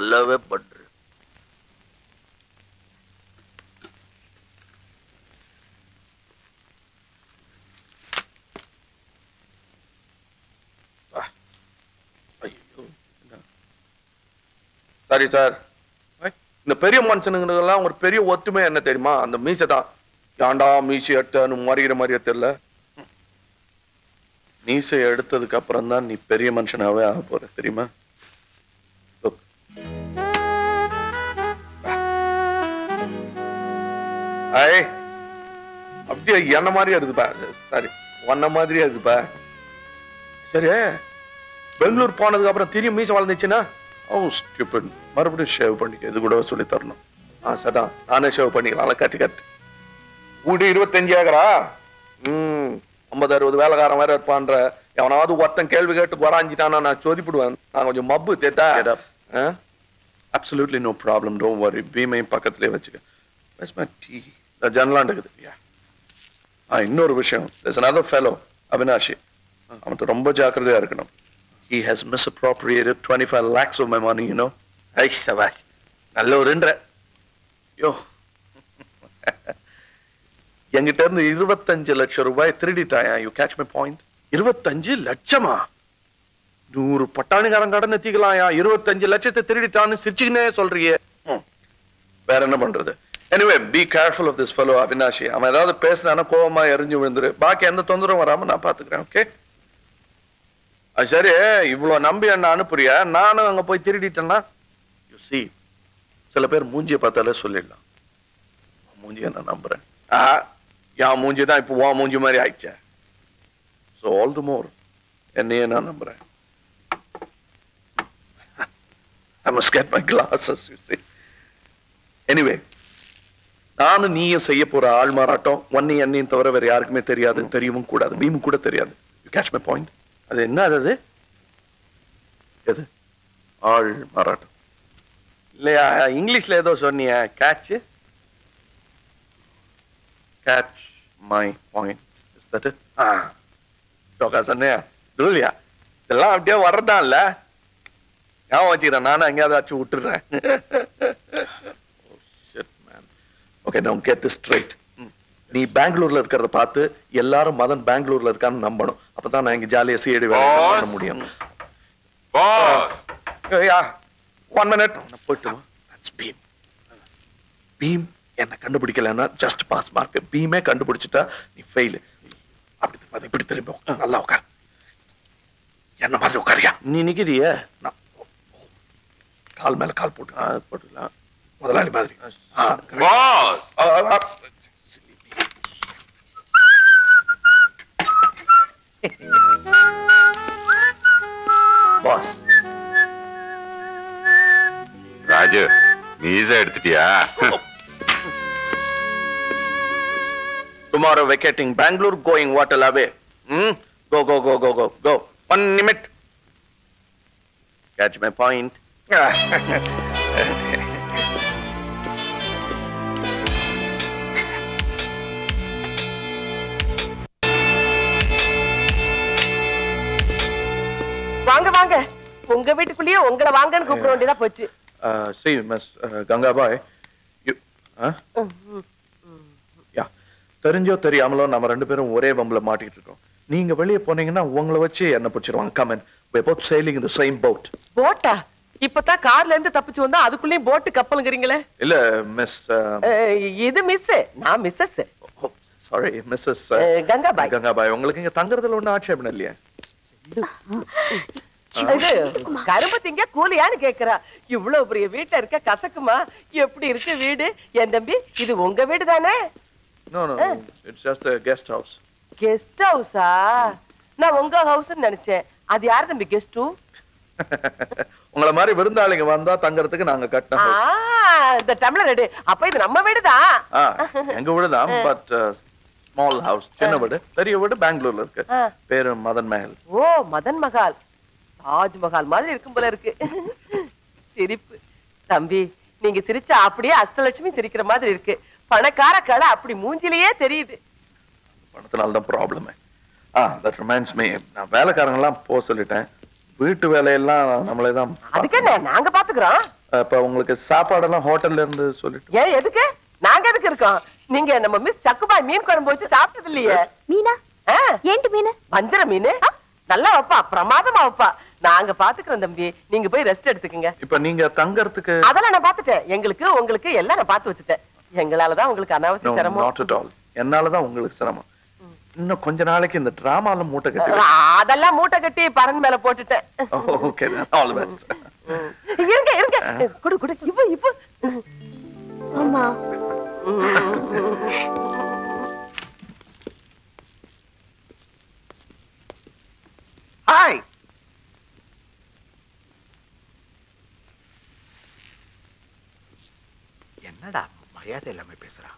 நல்லாவே பண்ற sorry sir இந்த பெரிய மனுஷனுங்கெல்லாம் ஒரு பெரிய ஒத்துமை என்ன தெரியுமா அந்த மீசை தான் ஏன்டா மீசை எடுத்தன்னு மறிகிற மாதிரியே தெரியல மீசை எடுத்ததுக்கு அப்புறம் தான் நீ பெரிய மனுஷனாவே ஆக போற தெரியுமா Look. ஐ அப்படியே என்ன மாதிரியா இருக்குப்பா சாரி உன்ன மாதிரியா இருக்குப்பா சரி பெங்களூர் போனதுக்கு அப்புறம் திரும்பி மீசை வளர்ந்துச்சுன்னா ஓ ஸ்டூபிட் மறுபடியும் ஷேவ் பண்ணிக்க இது கூட சொல்லி தரணும் ஆ சதான் நானே ஷேவ் பண்ணிக்கலாம் கட்டி கட்டு கூடி இருபத்தஞ்சு ஏக்கரா ம் ஐம்பது அறுபது வேலைக்காரன் வேற இருப்பான்ற எவனாவது ஒருத்தன் கேள்வி கேட்டு குறாஞ்சிட்டானா நான் சொதிப்பிடுவேன் நான் கொஞ்சம் மப்பு தேத்தா absolutely no problem don't worry பீமையும் பக்கத்துலயே வச்சுக்க வெஸ் மை டீ இந்த ஜன்னலாம் இருக்குது Yeah. ஆ இன்னொரு விஷயம் there's another fellow அவினாஷி அவன்கிட்ட ரொம்ப ஜாக்கிரதையா இருக்கணும் he has misappropriated 25 lakhs of my money you know ஐ சபாஷ் நல்ல ஒருன்ற யோ என்கிட்ட இருந்து இருபத்தஞ்சு லட்சம் ரூபாய் திருடிட்டாயா யூ கேட்ச் மை பாயிண்ட் இருபத்தஞ்சு லட்சமா நூறு பட்டாணிக்காரன் கடன் எத்திக்கலாம்யா இருபத்தஞ்சு லட்சத்தை திருடிட்டான்னு சிரிச்சுக்கினே சொல்றியே ம். வேற என்ன பண்றது anyway be careful of this fellow Avinashi அவன் ஏதாவது பேசினானா கோவமா எரிஞ்சு விழுந்துரு பாக்கி எந்த தொந்தரவும் வராம நான் பாத்துக்கிறேன் ஓகே அது சரி இவ்வளவு நம்பி என்ன அனுப்புறிய நானும் அங்க போய் திருடிட்டேன்னா யூ see சில பேர் மூஞ்சியை பார்த்தாலே சொல்லிடலாம் உன் மூஞ்சியை நான் நம்புறேன் ஆ என் மூஞ்சி தான் இப்போ உன் மூஞ்சி மாதிரி ஆயிடுச்சே ஸோ ஆல் தி மோர் என்னையே நான் நம்புறேன் I must get my glasses, you see. Anyway, நானும் நீயும் செய்ய போற ஆள் மாறாட்டம் ஒன்னையும் என்னையும் தவிர வேற யாருக்குமே தெரியாது தெரியவும் கூடாது பீமும் கூட தெரியாது யூ கேட்ச் மை பாயிண்ட் அது என்ன அது எது ஆள் மாறாட்டம் இல்லையா இங்கிலீஷ்ல ஏதோ சொன்னிய catch catch my point is that ஆ டோக்கா சொன்னியா இல்லையா இதெல்லாம் அப்படியே வர்றதா இல்ல ஞாபகம் வச்சுக்கிறேன் நானும் எங்கேயாவது வச்சு விட்டுறேன் ஓகே நான் கெட் திஸ் ஸ்ட்ரைட் நீ பெங்களூர்ல இருக்கிறத பார்த்து எல்லாரும் மதன் பெங்களூர்ல இருக்கான்னு நம்பணும் அப்பதான் நான் இங்க ஜாலியா சிஐடி வேலை பண்ண முடியும் யா ஒன் மினிட் போயிட்டு தட்ஸ் பீம் பீம் என்ன கண்டுபிடிக்கலன்னா ஜஸ்ட் பாஸ் மார்க் பீமே கண்டுபிடிச்சிட்டா நீ ஃபெயில் அப்படி திரும்ப இப்படி திரும்ப உட்காரு. நல்லா உட்கார் என்ன மாதிரி உட்காரியா நீ நிக்கிறிய நான் கால் மேல கால் போட்டு ஆ, போட்டுக்கலாம் முதலாளி மாதிரி ஆ, பாஸ் ஆ, ஆ, பாஸ் ராஜு மீச எடுத்துட்டியா tomorrow vacating Bangalore, going Water away. Hmm? Go, go, go, go, go, go. One minute. Catch my point. வாங்க வாங்க உங்க வீட்டுக்குள்ளேயே உங்களை வாங்கன்னு கூப்பிட வேண்டியதா போச்சு uh, see, Miss uh, Gangabai, you, huh? Yeah. தெரிஞ்சோ தெரியாமலோ நம்ம ரெண்டு பேரும் ஒரே வம்புல மாட்டிக்கிட்டு இருக்கோம் நீங்க வெளியே போனீங்கன்னா உங்களை வச்சு என்ன பிடிச்சிருவாங்க come on we both sailing in the same boat போட்டா இப்பதான் கார்ல இருந்து தப்பிச்சு வந்தா அதுக்குள்ளேயும் போட்டு கப்பலுங்கிறீங்களே இல்ல மிஸ் அஹ், இது மிஸ் நான் Mrs sorry Mrs Gangabai Gangabai உங்களுக்கு இங்க தங்குறதுல ஒண்ணும் ஆட்சேபம் இல்லையா இது கரும்பு திங்க கூலியான்னு கேக்குறா இவ்வளவு பெரிய வீட்டுல இருக்க கசக்குமா எப்படி இருக்கு வீடு என் தம்பி இது உங்க வீடு தானே no no it's just guest house guest ஹவுஸா நான் உங்க ஹவுஸ் நினைச்சேன் அது யார் தம்பி கெஸ்ட் உங்கள மாதிரி விருந்தாளிங்க வந்தா தங்கறதுக்கு நாங்க கட்டின ஆ house. இந்த டம்ளர் ரெடி அப்ப இது நம்ம வீடுதான் ஆ எங்க வீடு தான் பட் ஸ்மால் ஹவுஸ் சின்ன வீடு பெரிய வீடு பெங்களூர்ல இருக்கு ஆ. பேரு மதன் மஹல் ஓ மதன் மகால் தாஜ்மஹால் மாதிரி இருக்கும் போல இருக்கு சிரிப்பு தம்பி நீங்க சிரிச்சா அப்படியே அஷ்டலட்சுமி சிரிக்கிற மாதிரி இருக்கு பணக்கார கடை அப்படி மூஞ்சிலேயே தெரியுது பணத்தினால தான் ப்ராப்ளமே ஆ தட் ரிமைண்ட்ஸ் மீ நான் வேலைக்காரங்க எல்லாம் போக சொல்லிட்டேன் வீட்டு வேலையெல்லாம் நம்மளே தான் அதுக்கு என்ன நாங்க பாத்துக்கிறோம் அப்ப உங்களுக்கு சாப்பாடெல்லாம் ஹோட்டல்ல இருந்து சொல்லிட்டு ஏன் எதுக்கு நாங்க எதுக்கு இருக்கோம் நீங்க நம்ம மிஸ் சக்குபாய் மீன் குழம்பு வச்சு சாப்பிட்டது இல்லையே மீனா ஆ, ఏంటి மீன் வஞ்சர மீன் நல்லா வைப்பா பிரமாதமா வைப்பா நாங்க பாத்துக்கிறோம் தம்பி நீங்க போய் ரெஸ்ட் எடுத்துக்கங்க இப்ப நீங்க தங்கறதுக்கு அதெல்லாம் நான் பாத்துட்டேன் எங்களுக்கு உங்களுக்கு எல்லாம் நான் பாத்து வச்சுட்டேன் எங்களாலதான் உங்களுக்கு அனாவசிய No, சிரமம் not at all. என்னாலதான் உங்களுக்கு சிரமம் இன்னும் கொஞ்ச நாளைக்கு இந்த டிராமால மூட்டை கட்டி ஆ, அதெல்லாம் மூட்டை கட்டி பரன் மேல போட்டுட்டேன் ஓகே ஆல் தி பெஸ்ட் ம். இருங்க இருங்க குடு குடு இப்ப இப்ப ஆமா ஹாய் என்னடா மரியாதை இல்லாம பேசுறான்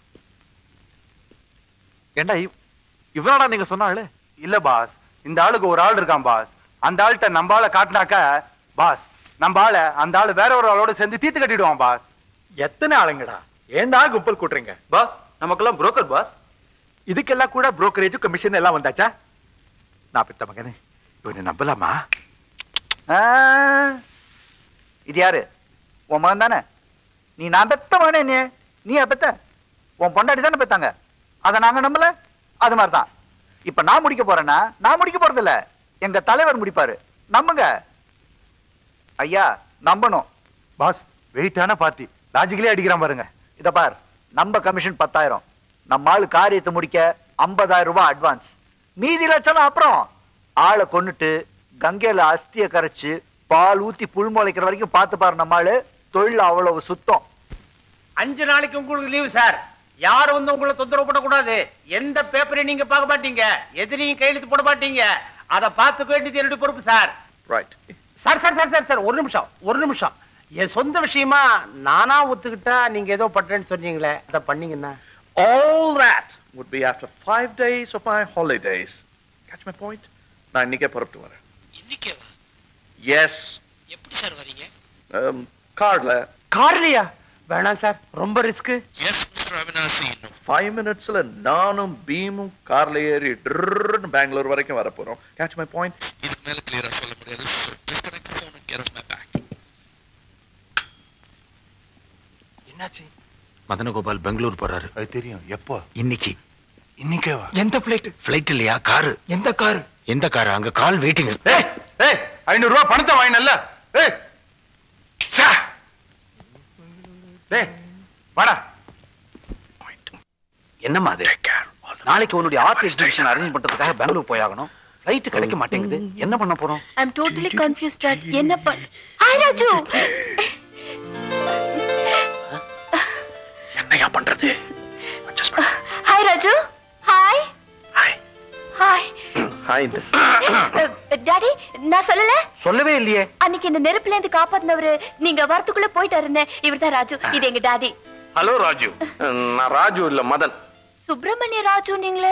ஏண்டா இவ்- இவனாடா நீங்க சொன்ன ஆளு இல்ல பாஸ் இந்த ஆளுக்கு ஒரு ஆள் இருக்கான் பாஸ் அந்த ஆள்கிட்ட நம்ம ஆளை காட்டினாக்க பாஸ் நம்ம ஆளை அந்த ஆளு வேற ஒரு ஆளோட சேர்ந்து தீத்து கட்டிடுவான் பாஸ் எத்தனை ஆளுங்கடா ஏண்டா கும்பல் கூட்டுறீங்க பாஸ் நமக்கெல்லாம் புரோக்கர் பாஸ் இதுக்கெல்லாம் கூட புரோக்கரேஜ் கமிஷன் எல்லாம் வந்தாச்சா நான் பெத்த மகனே இவனை நம்பலாமா ஆ, இது யாரு உன் மகன் தானே நீ நான் பெத்த மகனே நீ நீ பெத்த உன் பொண்டாட்டி தானே பெத்தாங்க அதை நாங்க நம்பல அது மாதிரி தான் இப்ப நான் முடிக்க போறேன்னா நான் முடிக்க போறது இல்ல எங்க தலைவர் முடிப்பாரு நம்புங்க ஐயா நம்பணும் பாஸ் வெயிட்டான பார்ட்டி லாஜிக்கலே அடிக்கிறான் பாருங்க இத பார் நம்ம கமிஷன் பத்தாயிரம் நம்ம ஆளு காரியத்தை முடிக்க ஐம்பதாயிரம் ரூபாய் அட்வான்ஸ் மீதி லட்சம் அப்புறம் ஆளை கொன்னுட்டு கங்கையில அஸ்திய கரைச்சு பால் ஊத்தி புல் முளைக்கிற வரைக்கும் பார்த்து பாரு நம்ம ஆளு தொழில் அவ்வளவு சுத்தம் அஞ்சு நாளைக்கு உங்களுக்கு லீவு சார் யாரும் வந்து உங்களை தொந்தரவு பண்ணக்கூடாது எந்த பேப்பரையும் நீங்க பார்க்க மாட்டீங்க எதிரியும் கையெழுத்து போட மாட்டீங்க அதை பார்த்துக்க வேண்டியது என்னுடைய பொறுப்பு sir right sir sir sir sir sir ஒரு நிமிஷம் ஒரு நிமிஷம் என் சொந்த விஷயமா நானா ஒத்துக்கிட்டா நீங்க ஏதோ பண்றேன்னு சொன்னீங்களே அதை பண்ணீங்கன்னா All that would be after five days of my holidays. Catch my point? நான் இன்னைக்கே புறப்பட்டு வரேன் இன்னைக்கேவா எஸ் எப்படி சார் வரீங்க கார்ல கார்லயா வேணாம் சார் ரொம்ப ரிஸ்க் எஸ் மிஸ்டர் அவினாசி இன்னும் ஃபைவ் மினிட்ஸ்ல நானும் பீமும் கார்ல ஏறி ட்ருன்னு பெங்களூர் வரைக்கும் வர போறோம் கேட்ச் மை பாயிண்ட் இதுக்கு மேல கிளியரா சொல்ல முடியாது so disconnect phone and get off my back என்னாச்சு மதனகோபால் பெங்களூர் போறாரு அது தெரியும் எப்போ இன்னைக்கு இன்னைக்கேவா எந்த பிளேட் ஃபிளைட் இல்லையா காரு எந்த காரு எந்த காரு அங்க கால் வெயிட்டிங் ஏய் ஏய் ஐநூறு ரூபாய் பணத்தை வாங்கினல்ல ஏய் சா. டேய் வாடா என்னம்மா அது நாளைக்கு உன்னுடைய ஆர்ட் எக்ஸிபிஷன் அரேஞ்ச் பண்றதுக்காக பெங்களூர் போயாகணும் ஃபிளைட் கிடைக்க மாட்டேங்குது என்ன பண்ண போறோம் ஐம் டோட்டலி கன்ஃபியூஸ்ட் டாட் என்ன பண்ண ஹாய் ராஜு என்னையா பண்றது Adjust பண்ணு. Hi Raju hi Hi. Hi Hi. Daddy நான் சொல்லல சொல்லவே இல்லையே அன்னைக்கு இந்த நெருப்புல இருந்து காப்பாத்தினவரு நீங்க வரத்துக்குள்ள போயிட்டாருன்னு இவர்தான் ராஜு இது எங்க டாடி ஹலோ ராஜு நான் ராஜு இல்ல மதன் சுப்பிரமணிய ராஜு நீங்களே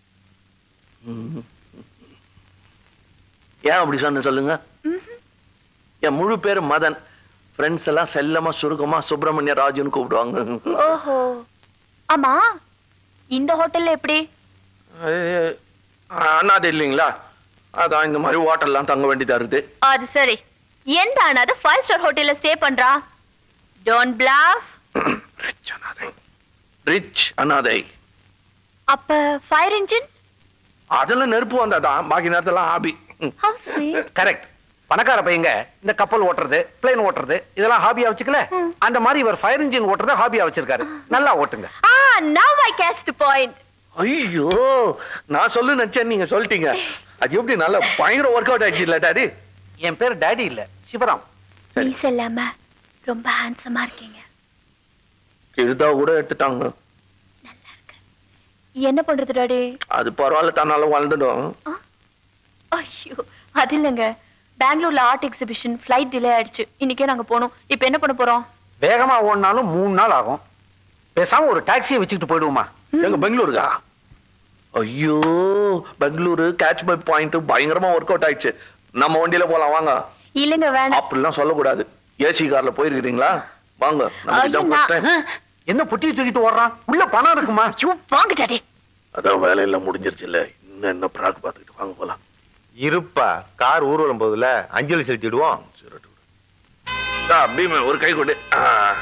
ஏன் அப்படி சொன்ன சொல்லுங்க என் முழு பேரு மதன் ஃப்ரெண்ட்ஸ் எல்லாம் செல்லமா சுருக்கமா சுப்பிரமணிய ராஜுன்னு கூப்பிடுவாங்க ஓஹோ ஆமா இந்த ஹோட்டல்ல எப்படி அஹ், அண்ணாது இல்லைங்களா அதான் இந்த மாதிரி ஹோட்டல்லாம் தங்க வேண்டியதா இருக்குது அது சரி எந்த அனாத ஃபைவ் ஸ்டார் ஹோட்டல்ல ஸ்டே பண்றா டோன்ட் பிளாஃப் ரிச் அனாதை ரிச் அனாதை அப்ப ஃபயர் இன்ஜின் அதெல்லாம் நெருப்பு வந்தாதான் பாக்கி நேரத்தெல்லாம் ஹாபி ஹவ் ஸ்வீட் கரெக்ட் பணக்கார பையங்க இந்த கப்பல் ஓட்டுறது பிளேன் ஓட்டுறது இதெல்லாம் ஹாபியா வச்சுக்கல அந்த மாதிரி இவர் ஃபயர் இன்ஜின் ஓட்டுறத ஹாபியா வச்சிருக்காரு நல்லா ஓட்டுங்க ஆ now I catch the point ஐயோ நான் சொல்லு நினைச்சேன் நீங்க சொல்லிட்டீங்க அது எப்படி நல்ல பயங்கர ஒர்க் அவுட் ஆயிடுச்சு இல்ல டாடி என் பேர் டேடி இல்ல சிவராம் சரி. மீஸ் இல்லாம ரொம்ப ஹேண்ட்ஸமா இருக்கீங்க கிருதா கூட எடுத்துட்டாங்க நல்லா இருக்கு என்ன பண்றது டாடி அது பரவாயில்ல தன்னால வாழ்ந்துடும் ஐயோ அது இல்லைங்க பெங்களூர்ல ஆர்ட் எக்ஸிபிஷன் ஃபிளைட் டிலே ஆயிடுச்சு இன்னைக்கே நாங்க போனோம் இப்போ என்ன பண்ண போறோம் வேகமா ஓடினாலும் மூணு நாள் ஆகும் பேசாம ஒரு டாக்ஸியை வச்சுக்கிட்டு போயிடுவோமா எங்க பெங்களூருக்கா ஐயோ பெங்களூரு கேட்ச் மை பாயிண்ட் பயங்கரமா ஒர்க் அவுட் ஆயிடுச்சு நம்ம வண்டியில போலாம் வாங்க இல்லைங்க வேணாம் அப்படிலாம் சொல்லக்கூடாது ஏசி கார்ல போயிருக்கிறீங்களா வாங்க நமக்கு இதான் ஐயோ, first நான்- time. என்ன புட்டியை தூக்கிட்டு ஓடுறான் உள்ள பணம் இருக்குமா ஐயோ வாங்க டாடி அதான் வேலையெல்லாம் முடிஞ்சிருச்சு இல்ல இன்னும் என்ன ப்ராக் பார்த்துக்கிட்டு வாங்க போலாம் இருப்பா கார் ஊர்வலம் போதுல அஞ்சலி செலுத்திடுவோம் சரி, தா, பீமு ஒரு கை கொடு ஆ.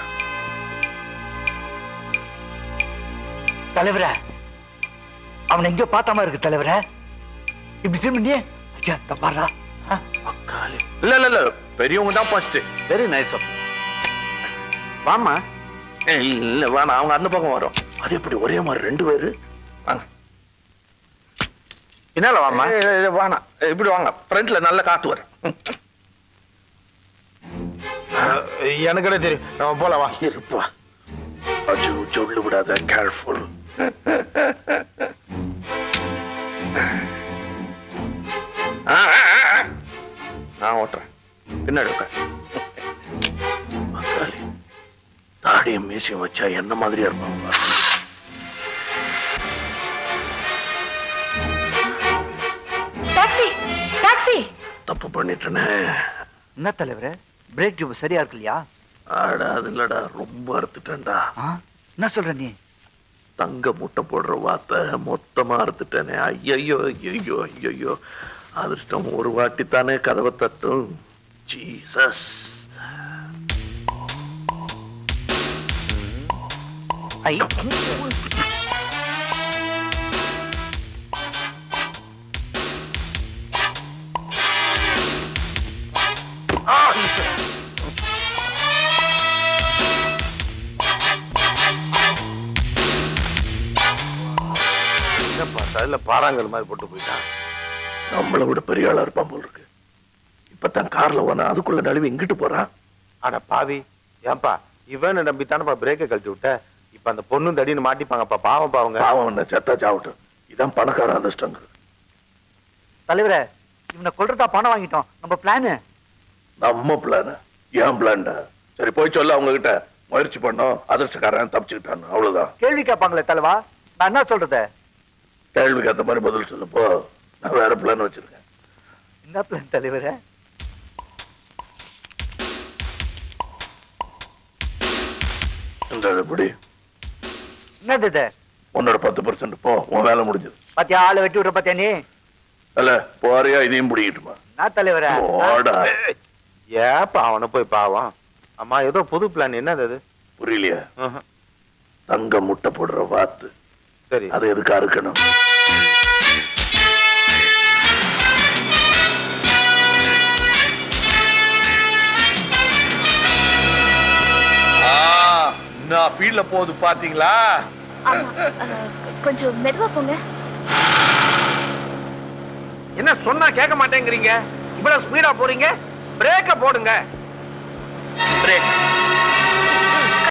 தலைவர அவனை எங்கேயோ பார்த்தாம இருக்கு தலைவர இப்படி திரும்பி ஐயா தப்பாரா அக்காளி. இல்ல இல்ல இல்ல பெரியவங்க தான் ஃபர்ஸ்ட் வெரி நைஸ் ஆஃப் வாமா இல்ல வேணாம் அவங்க அந்த பக்கம் வரும் அது எப்படி ஒரே மாதிரி ரெண்டு பேரு வாங்க என்னால வாமா ஏய், ஏய், ஏய், வேணாம் இப்படி வாங்க ஃப்ரண்ட்ல நல்ல காத்து வரும் எனக்கு என்ன தெரியும் நம்ம போலாம் வா இருப்பா அஜு சொல்லு விடாத கேர்ஃபுல் நான் ஓட்டுறேன் பின்னாடி உட்கார் மக்காளி தாடியும் மீசையும் வச்சா என்ன மாதிரியா இருப்பாங்க பாரு. டாக்ஸி டாக்ஸி தப்பு பண்ணிட்டேனே என்ன தலைவர பிரேக் டியூப் சரியா இருக்கு இல்லையா ஆடா அது இல்லடா ரொம்ப அறுத்துட்டேன்டா ஆ? என்ன சொல்ற நீ தங்க முட்டை போடுற வார்த்தை மொத்தமா அறுத்துட்டேனே ஐயையோ ஐயையோ ஐயையோ அதிர்ஷ்டம் ஒரு வாட்டி தானே கதவை தட்டும் ஜீசஸ் ஐ என்னப்பா தலையில பாறாங்கல் மாதிரி போட்டு போயிட்டான் நம்மளை விட பெரிய ஆளா இருப்பான் போல் இருக்கு இப்பதான் கார்ல போனா அதுக்குள்ள நழுவி எங்கிட்டு போறான் அட பாவி ஏன்பா இவனை நம்பி தானப்பா பிரேக்கை கழட்டி விட்ட இப்ப அந்த பொண்ணும் தடின்னு மாட்டிப்பாங்கப்பா பாவம் பாவங்க பாவம் என்ன செத்தா சாவட்டும் இதான் பணக்கார அதிர்ஷ்டங்க தலைவர இவனை கொல்றதா பணம் வாங்கிட்டோம் நம்ம பிளானு நம்ம பிளான் ஏன் பிளான்டா சரி போய் சொல்ல அவங்க கிட்ட முயற்சி பண்ணோம் அதிர்ஷ்டக்காரன் தப்பிச்சுக்கிட்டான் அவ்வளவுதான் கேள்வி கேட்பாங்களே தலைவா நான் என்ன சொல்றது கேள்விக்கு ஏத்த மாதிரி பதில் சொல்லு போ நான் வேற பிளான் வச்சிருக்கேன் என்ன பிளான் தலைவர இந்த எப்படி என்னது இது உன்னோட பத்து பர்சன்ட் போ உன் வேலை முடிஞ்சது பாத்தியா ஆளை வெட்டி விடுற பாத்தியா நீ அல்ல போறியா இதையும் பிடிக்கிட்டுமா என்ன தலைவர ஓடா ஏப்பா அவனை போய் பாவம் அம்மா ஏதோ புது பிளான் என்னது அது புரியலையா ம்ஹும். தங்க முட்டை போடுற வாத்து சரி அது எதுக்கா இருக்கணும் நான் ஃபீல்ட்ல போகுது பாத்தீங்களா ஆமா அஹ், கொஞ்சம் மெதுவா போங்க என்ன சொன்னா கேட்க மாட்டேங்கிறீங்க இவ்வளவு ஸ்பீடா போறீங்க பிரேக்க போடுங்க பிரேக்